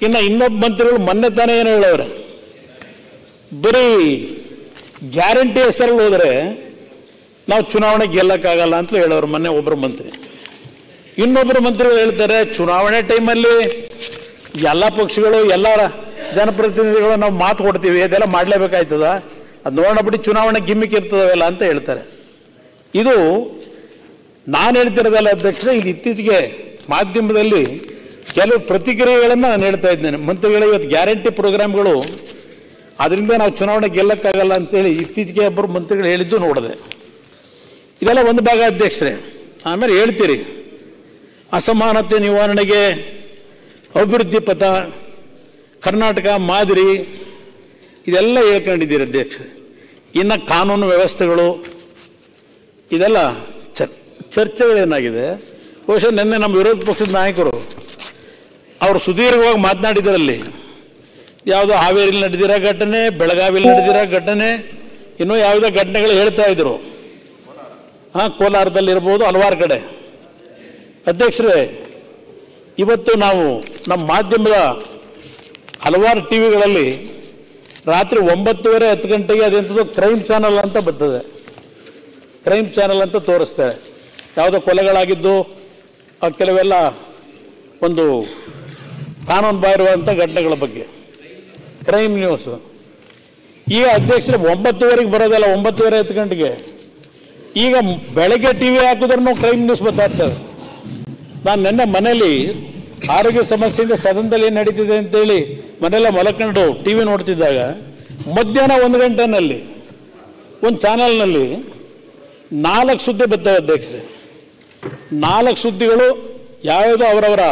ಇನ್ನು ಇನ್ನೊಬ್ಬ ಮಂತ್ರಿಗಳು ಮೊನ್ನೆ ತಾನೇ ಏನು ಹೇಳವ್ರೆ ಬರೀ ಗ್ಯಾರಂಟಿ ಹೆಸರಲ್ಲಿ ಹೋದರೆ ನಾವು ಚುನಾವಣೆ ಗೆಲ್ಲಕ್ಕಾಗಲ್ಲ ಅಂತ ಹೇಳೋರು ಮೊನ್ನೆ ಒಬ್ಬರು ಮಂತ್ರಿ ಇನ್ನೊಬ್ಬರು ಮಂತ್ರಿಗಳು ಹೇಳ್ತಾರೆ ಚುನಾವಣೆ ಟೈಮಲ್ಲಿ ಎಲ್ಲ ಪಕ್ಷಗಳು ಎಲ್ಲ ಜನಪ್ರತಿನಿಧಿಗಳು ನಾವು ಮಾತು ಕೊಡ್ತೀವಿ ಅದೆಲ್ಲ ಮಾಡಲೇಬೇಕಾಯ್ತದ ಅದು ನೋಡಬಿಟ್ಟು ಚುನಾವಣೆ ಗಿಮ್ಮಿಕ್ ಇರ್ತದವೆಲ್ಲ ಅಂತ ಹೇಳ್ತಾರೆ ಇದು ನಾನು ಹೇಳ್ತಿರೋದಲ್ಲ ಅಧ್ಯಕ್ಷರೇ ಇಲ್ಲಿ ಇತ್ತೀಚೆಗೆ ಮಾಧ್ಯಮದಲ್ಲಿ ಕೆಲವು ಪ್ರತಿಕ್ರಿಯೆಗಳನ್ನು ನಾನು ಹೇಳ್ತಾ ಇದ್ದೇನೆ ಮಂತ್ರಿಗಳ ಇವತ್ತು ಗ್ಯಾರಂಟಿ ಪ್ರೋಗ್ರಾಮ್ಗಳು ಅದರಿಂದ ನಾವು ಚುನಾವಣೆ ಗೆಲ್ಲಕ್ಕಾಗಲ್ಲ ಅಂತೇಳಿ ಇತ್ತೀಚೆಗೆ ಒಬ್ಬರು ಮಂತ್ರಿಗಳು ಹೇಳಿದ್ದು ನೋಡಿದೆ ಇದೆಲ್ಲ ಒಂದು ಭಾಗ ಅಧ್ಯಕ್ಷರೇ ಆಮೇಲೆ ಹೇಳ್ತೀರಿ ಅಸಮಾನತೆ ನಿವಾರಣೆಗೆ ಅಭಿವೃದ್ಧಿ ಪಥ ಕರ್ನಾಟಕ ಮಾದರಿ ಇದೆಲ್ಲ ಹೇಳ್ಕೊಂಡಿದ್ದೀರಿ ಅಧ್ಯಕ್ಷರೇ ಇನ್ನು ಕಾನೂನು ವ್ಯವಸ್ಥೆಗಳು ಇದೆಲ್ಲ ಚರ್ ಚರ್ಚೆಗಳೇನಾಗಿದೆ ಬಹುಶಃ ನಿನ್ನೆ ನಮ್ಮ ವಿರೋಧ ಪಕ್ಷದ ನಾಯಕರು ಅವರು ಸುದೀರ್ಘವಾಗಿ ಮಾತನಾಡಿದರಲ್ಲಿ ಯಾವುದೋ ಹಾವೇರಿಲಿ ನಡೆದಿರೋ ಘಟನೆ ಬೆಳಗಾವಿಲಿ ನಡೆದಿರೋ ಘಟನೆ ಇನ್ನೂ ಯಾವುದೋ ಘಟನೆಗಳು ಹೇಳ್ತಾ ಇದ್ರು ಹಾಂ ಕೋಲಾರದಲ್ಲಿರ್ಬೋದು ಹಲವಾರು ಕಡೆ ಅಧ್ಯಕ್ಷರೇ ಇವತ್ತು ನಾವು ನಮ್ಮ ಮಾಧ್ಯಮದ ಹಲವಾರು ಟಿ ವಿಗಳಲ್ಲಿ ರಾತ್ರಿ ಒಂಬತ್ತುವರೆ ಹತ್ತು ಗಂಟೆಗೆ ಅದೆಂಥದ್ದು ಕ್ರೈಮ್ ಚಾನಲ್ ಅಂತ ಬರ್ತದೆ ಕ್ರೈಮ್ ಚಾನಲ್ ಅಂತ ತೋರಿಸ್ತಾರೆ ಯಾವುದೋ ಕೊಲೆಗಳಾಗಿದ್ದು ಆ ಕೆಲವೆಲ್ಲ ಒಂದು ಕಾನೂನು ಬಾಹಿರುವಂಥ ಘಟನೆಗಳ ಬಗ್ಗೆ ಕ್ರೈಮ್ ನ್ಯೂಸ್ ಈಗ ಅಧ್ಯಕ್ಷರು ಒಂಬತ್ತುವರೆಗೆ ಬರೋದಲ್ಲ ಒಂಬತ್ತುವರೆ ಹತ್ತು ಗಂಟೆಗೆ ಈಗ ಬೆಳಗ್ಗೆ ಟಿ ವಿ ಹಾಕಿದ್ರು ಕ್ರೈಮ್ ನ್ಯೂಸ್ ಬರ್ತಾ ಇರ್ತದೆ ನಾನು ನಿನ್ನೆ ಮನೇಲಿ ಆರೋಗ್ಯ ಸಮಸ್ಯೆಯಿಂದ ಸದನದಲ್ಲಿ ಏನು ನಡೀತಿದೆ ಅಂತೇಳಿ ಮನೆಯಲ್ಲ ಮಲಕೊಂಡು ಟಿ ವಿ ನೋಡ್ತಿದ್ದಾಗ ಮಧ್ಯಾಹ್ನ ಒಂದು ಗಂಟೆನಲ್ಲಿ ಒಂದು ಚಾನಲ್ನಲ್ಲಿ ನಾಲ್ಕು ಸುದ್ದಿ ಬರ್ತವೆ ಅಧ್ಯಕ್ಷರೇ ನಾಲ್ಕು ಸುದ್ದಿಗಳು ಯಾವುದೋ ಅವರವರ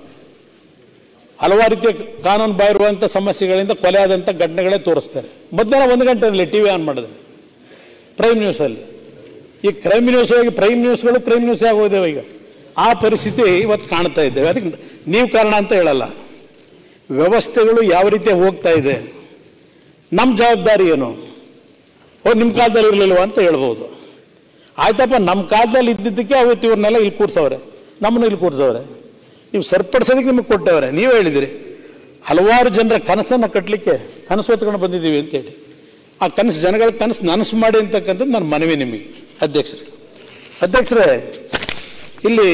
ಹಲವಾರು ರೀತಿಯ ಕಾನೂನು ಬಾಯಿರುವಂಥ ಸಮಸ್ಯೆಗಳಿಂದ ಕೊಲೆ ಆದಂಥ ಘಟನೆಗಳೇ ತೋರಿಸ್ತಾರೆ ಮಧ್ಯಾಹ್ನ ಒಂದು ಗಂಟೆನಲ್ಲಿ ಟಿ ವಿ ಆನ್ ಮಾಡಿದ್ರೆ ಪ್ರೈಮ್ ನ್ಯೂಸಲ್ಲಿ ಈ ಕ್ರೈಮ್ ನ್ಯೂಸ್ ಹೋಗಿ ಪ್ರೈಮ್ ನ್ಯೂಸ್ಗಳು ಕ್ರೈಮ್ ನ್ಯೂಸ್ ಆಗೋದೇವೆ ಈಗ ಆ ಪರಿಸ್ಥಿತಿ ಇವತ್ತು ಕಾಣ್ತಾ ಇದ್ದೇವೆ ಅದಕ್ಕೆ ನೀವು ಕಾರಣ ಅಂತ ಹೇಳಲ್ಲ ವ್ಯವಸ್ಥೆಗಳು ಯಾವ ರೀತಿ ಹೋಗ್ತಾ ಇದೆ ನಮ್ಮ ಜವಾಬ್ದಾರಿ ಏನು ಓ ನಿಮ್ಮ ಕಾಲದಲ್ಲಿ ಇರಲಿಲ್ವ ಅಂತ ಹೇಳ್ಬೋದು ಆಯ್ತಪ್ಪ ನಮ್ಮ ಕಾಲದಲ್ಲಿ ಇದ್ದಿದ್ದಕ್ಕೆ ಅವತ್ತು ಇವ್ರನ್ನೆಲ್ಲ ಇಲ್ಲಿ ಕೂರ್ಸವ್ರೆ ನಮ್ಮನ್ನು ಇಲ್ಲಿ ಕೂರ್ಸವ್ರೆ ನೀವು ಸರಿಪಡಿಸೋದಕ್ಕೆ ನಿಮಗೆ ಕೊಟ್ಟವ್ರೆ ನೀವೇ ಹೇಳಿದಿರಿ ಹಲವಾರು ಜನರ ಕನಸನ್ನು ಕಟ್ಟಲಿಕ್ಕೆ ಕನಸು ಹೊತ್ಕೊಂಡು ಬಂದಿದ್ದೀವಿ ಅಂತೇಳಿ ಆ ಕನಸು ಜನಗಳ ಕನಸು ನನಸು ಮಾಡಿ ಅಂತಕ್ಕಂಥದ್ದು ನನ್ನ ಮನವಿ ನಿಮಗೆ ಅಧ್ಯಕ್ಷರೇ ಅಧ್ಯಕ್ಷರೇ ಇಲ್ಲಿ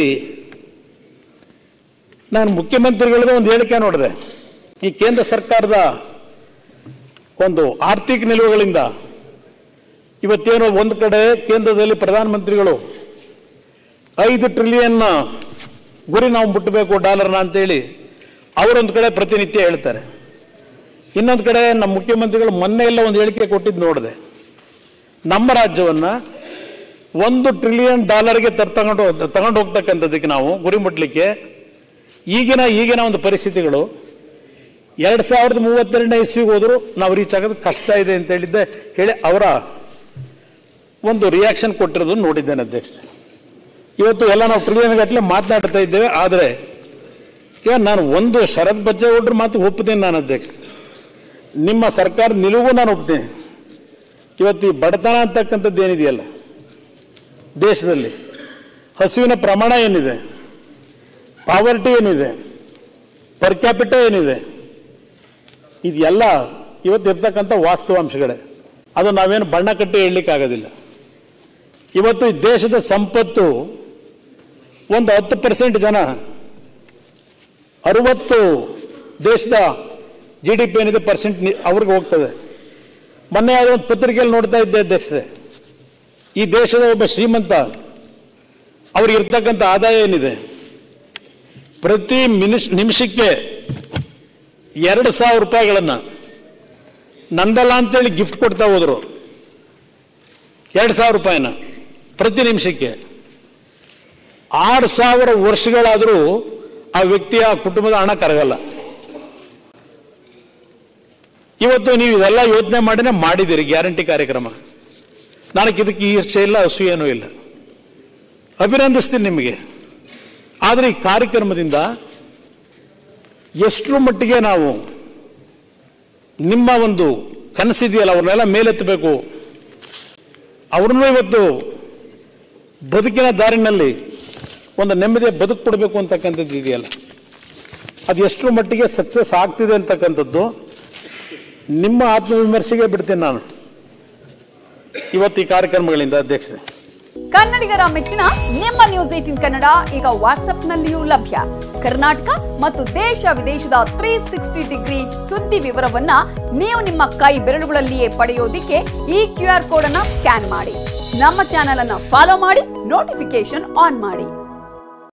ನಾನು ಮುಖ್ಯಮಂತ್ರಿಗಳದ್ದು ಒಂದು ಹೇಳಿಕೆ ನೋಡಿದೆ ಈ ಕೇಂದ್ರ ಸರ್ಕಾರದ ಒಂದು ಆರ್ಥಿಕ ನಿಲುವುಗಳಿಂದ ಇವತ್ತೇನೋ ಒಂದು ಕಡೆ ಕೇಂದ್ರದಲ್ಲಿ ಪ್ರಧಾನಮಂತ್ರಿಗಳು ಐದು ಟ್ರಿಲಿಯನ್ ಗುರಿ ನಾವು ಮುಟ್ಟಬೇಕು ಡಾಲರ್ನ ಅಂತೇಳಿ ಅವರೊಂದು ಕಡೆ ಪ್ರತಿನಿತ್ಯ ಹೇಳ್ತಾರೆ ಇನ್ನೊಂದು ಕಡೆ ನಮ್ಮ ಮುಖ್ಯಮಂತ್ರಿಗಳು ಮೊನ್ನೆ ಎಲ್ಲ ಒಂದು ಹೇಳಿಕೆ ಕೊಟ್ಟಿದ್ದು ನೋಡಿದೆ ನಮ್ಮ ರಾಜ್ಯವನ್ನ ಒಂದು ಟ್ರಿಲಿಯನ್ ಡಾಲರ್ಗೆ ತರ್ ತಗೊಂಡು ತಗೊಂಡು ಹೋಗ್ತಕ್ಕಂಥದ್ದಕ್ಕೆ ನಾವು ಗುರಿ ಮುಟ್ಲಿಕ್ಕೆ ಈಗಿನ ಈಗಿನ ಒಂದು ಪರಿಸ್ಥಿತಿಗಳು ಎರಡು ಸಾವಿರದ ಮೂವತ್ತೆರಡನೇ ಇಸ್ವಿಗೆ ಹೋದ್ರು ನಾವು ರೀಚ್ ಆಗೋದು ಕಷ್ಟ ಇದೆ ಅಂತ ಹೇಳಿದ್ದೆ ಹೇಳಿ ಅವರ ಒಂದು ರಿಯಾಕ್ಷನ್ ಕೊಟ್ಟಿರೋದು ನೋಡಿದ್ದೇನೆ ಅಧ್ಯಕ್ಷ ಇವತ್ತು ಎಲ್ಲ ನಾವು ಟ್ರಿಲಿಯನ್ ಗಟ್ಟಲೆ ಮಾತನಾಡ್ತಾ ಇದ್ದೇವೆ ಆದರೆ ಈಗ ನಾನು ಒಂದು ಶರತ್ ಬಚ್ಚೇಗೌಡರ ಮಾತು ಒಪ್ಪುತ್ತೇನೆ ನಾನು ಅಧ್ಯಕ್ಷ ನಿಮ್ಮ ಸರ್ಕಾರ ನಿಲುವು ನಾನು ಒಪ್ತೀನಿ ಇವತ್ತು ಈ ಬಡತನ ಅಂತಕ್ಕಂಥದ್ದು ಏನಿದೆಯಲ್ಲ ದೇಶದಲ್ಲಿ ಹಸುವಿನ ಪ್ರಮಾಣ ಏನಿದೆ ಪಾವರ್ಟಿ ಏನಿದೆ ಪರ್ ಕ್ಯಾಪಿಟ ಏನಿದೆ ಇದೆಲ್ಲ ಇವತ್ತು ಇರ್ತಕ್ಕಂಥ ವಾಸ್ತವಾಂಶಗಳೇ ಅದು ನಾವೇನು ಬಣ್ಣ ಕಟ್ಟಿ ಹೇಳಲಿಕ್ಕಾಗೋದಿಲ್ಲ ಇವತ್ತು ಈ ದೇಶದ ಸಂಪತ್ತು ಒಂದು ಹತ್ತು ಪರ್ಸೆಂಟ್ ಜನ ಅರುವತ್ತು ದೇಶದ ಜಿ ಡಿ ಪಿ ಏನಿದೆ ಪರ್ಸೆಂಟ್ ಅವ್ರಿಗೆ ಹೋಗ್ತದೆ ಮೊನ್ನೆ ಯಾವುದೋ ಒಂದು ಪತ್ರಿಕೆಯಲ್ಲಿ ನೋಡ್ತಾ ಇದ್ದೆ ಅಧ್ಯಕ್ಷರೇ ಈ ದೇಶದ ಒಬ್ಬ ಶ್ರೀಮಂತ ಅವ್ರಿಗೆ ಇರ್ತಕ್ಕಂಥ ಆದಾಯ ಏನಿದೆ ಪ್ರತಿ ಮಿನಿಷ್ ನಿಮಿಷಕ್ಕೆ ಎರಡು ಸಾವಿರ ರೂಪಾಯಿಗಳನ್ನು ನಂದಲ್ಲ ಅಂತೇಳಿ ಗಿಫ್ಟ್ ಕೊಡ್ತಾ ಹೋದ್ರು ಎರಡು ಸಾವಿರ ರೂಪಾಯಿನ ಪ್ರತಿ ನಿಮಿಷಕ್ಕೆ ಆರು ಸಾವಿರ ವರ್ಷಗಳಾದರೂ ಆ ವ್ಯಕ್ತಿಯ ಕುಟುಂಬದ ಹಣ ಕರಗಲ್ಲ ಇವತ್ತು ನೀವು ಇದೆಲ್ಲ ಯೋಚನೆ ಮಾಡಿನೇ ಮಾಡಿದ್ದೀರಿ ಗ್ಯಾರಂಟಿ ಕಾರ್ಯಕ್ರಮ ನನಗೆ ಇದಕ್ಕೆ ಇಷ್ಟ ಇಲ್ಲ ಅಸೂಯೇನೂ ಇಲ್ಲ ಅಭಿನಂದಿಸ್ತೀನಿ ನಿಮಗೆ ಆದರೆ ಈ ಕಾರ್ಯಕ್ರಮದಿಂದ ಎಷ್ಟರ ಮಟ್ಟಿಗೆ ನಾವು ನಿಮ್ಮ ಒಂದು ಕನಸಿದೆಯಲ್ಲ ಅವ್ರನ್ನೆಲ್ಲ ಮೇಲೆತ್ತಬೇಕು ಅವ್ರನ್ನೂ ಇವತ್ತು ಬದುಕಿನ ದಾರಿನಲ್ಲಿ ಒಂದು ನೆಮ್ಮದಿಯ ಬದುಕು ಕೊಡಬೇಕು ಅಂತಕ್ಕಂಥದ್ದು ಇದೆಯಲ್ಲ ಅದು ಎಷ್ಟರ ಮಟ್ಟಿಗೆ ಸಕ್ಸಸ್ ಆಗ್ತಿದೆ ಅಂತಕ್ಕಂಥದ್ದು ನಿಮ್ಮ ಆತ್ಮವಿಮರ್ಶೆಗೆ ಬಿಡ್ತೀನಿ ನಾನು ಇವತ್ತು ಈ ಕಾರ್ಯಕ್ರಮಗಳಿಂದ ಅಧ್ಯಕ್ಷರೇ ಕನ್ನಡಿಗರ ಮೆಚ್ಚಿನ ನಿಮ್ಮ ನ್ಯೂಸ್ ಏಟಿನ್ ಕನ್ನಡ ಈಗ ವಾಟ್ಸ್ಆಪ್ನಲ್ಲಿಯೂ ಲಭ್ಯ ಕರ್ನಾಟಕ ಮತ್ತು ದೇಶ ವಿದೇಶದ ತ್ರೀ ಸಿಕ್ಸ್ಟಿ ಡಿಗ್ರಿ ಸುದ್ದಿ ವಿವರವನ್ನ ನೀವು ನಿಮ್ಮ ಕೈ ಬೆರಳುಗಳಲ್ಲಿಯೇ ಪಡೆಯೋದಿಕ್ಕೆ ಈ ಕ್ಯೂ ಆರ್ ಕೋಡ್ ಅನ್ನ ಸ್ಕ್ಯಾನ್ ಮಾಡಿ ನಮ್ಮ ಚಾನೆಲ್ ಅನ್ನ ಫಾಲೋ ಮಾಡಿ ನೋಟಿಫಿಕೇಶನ್ ಆನ್ ಮಾಡಿ